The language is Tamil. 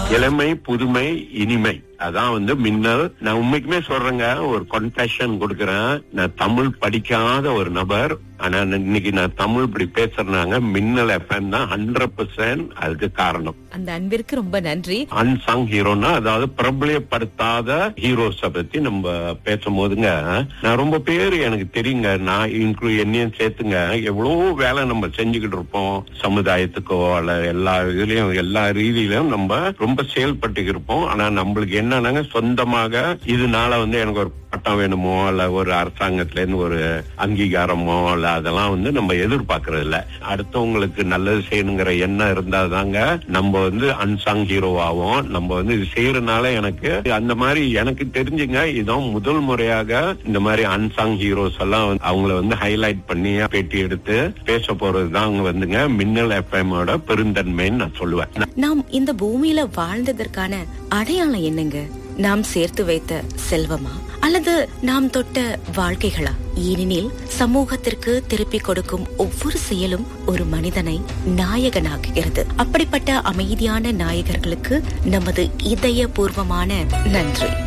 இளமை புதுமை இனிமை அதான் வந்து மின்னல் நான் உண்மைக்குமே சொல்றேங்க ஒரு கன்ஃபெஷன் கொடுக்கறேன் நான் தமிழ் படிக்காத ஒரு நபர் ஆனா நான் இன்னைக்கு நான் தமிழ் இப்படி பேசுறேனாங்க மின்னல் எஃப்எம் தான் ஹண்ட்ரட் பர்சன்ட் அதுக்கு காரணம் அந்த அன்பிற்கு ரொம்ப நன்றி அன்சாங் ஹீரோனா அதாவது பிரபலியப்படுத்தாத ஹீரோஸ பத்தி நம்ம பேசும்போதுங்க நான் ரொம்ப பேர் எனக்கு தெரியுங்க நான் இன்க்ளூ என்னையும் சேர்த்துங்க எவ்வளவோ வேலை நம்ம செஞ்சுக்கிட்டு இருப்போம் சமுதாயத்துக்கோ அல்ல எல்லா இதுலயும் எல்லா ரீதியிலும் நம்ம ரொம்ப செயல்பட்டு இருப்போம் ஆனா நம்மளுக்கு என்னன்னாங்க சொந்தமாக இதனால வந்து எனக்கு ஒரு பட்டம் வேணுமோ அல்ல ஒரு அரசாங்கத்துல இருந்து ஒரு அங்கீகாரமோ அல்ல அதெல்லாம் வந்து நம்ம எதிர்பார்க்கறது இல்ல அடுத்தவங்களுக்கு நல்லது செய்யணுங்கிற எண்ணம் இருந்தாதாங்க நம்ம வந்து அன்சாங் ஹீரோவாகும் நம்ம வந்து இது செய்யறதுனால எனக்கு அந்த மாதிரி எனக்கு தெரிஞ்சுங்க இதான் முதல் முறையாக இந்த மாதிரி அன்சாங் ஹீரோஸ் எல்லாம் வந்து அவங்கள வந்து ஹைலைட் பண்ணி பேட்டி எடுத்து பேச போறது தான் அவங்க வந்துங்க மின்னல் எஃப்எம்மோட பெருந்தன்மைன்னு நான் சொல்லுவேன் நாம் இந்த பூமியில வாழ்ந்ததற்கான அடையாளம் என்னங்க நாம் சேர்த்து வைத்த செல்வமா அல்லது நாம் தொட்ட வாழ்க்கைகளா ஏனெனில் சமூகத்திற்கு திருப்பிக் கொடுக்கும் ஒவ்வொரு செயலும் ஒரு மனிதனை நாயகனாக்குகிறது அப்படிப்பட்ட அமைதியான நாயகர்களுக்கு நமது இதயபூர்வமான நன்றி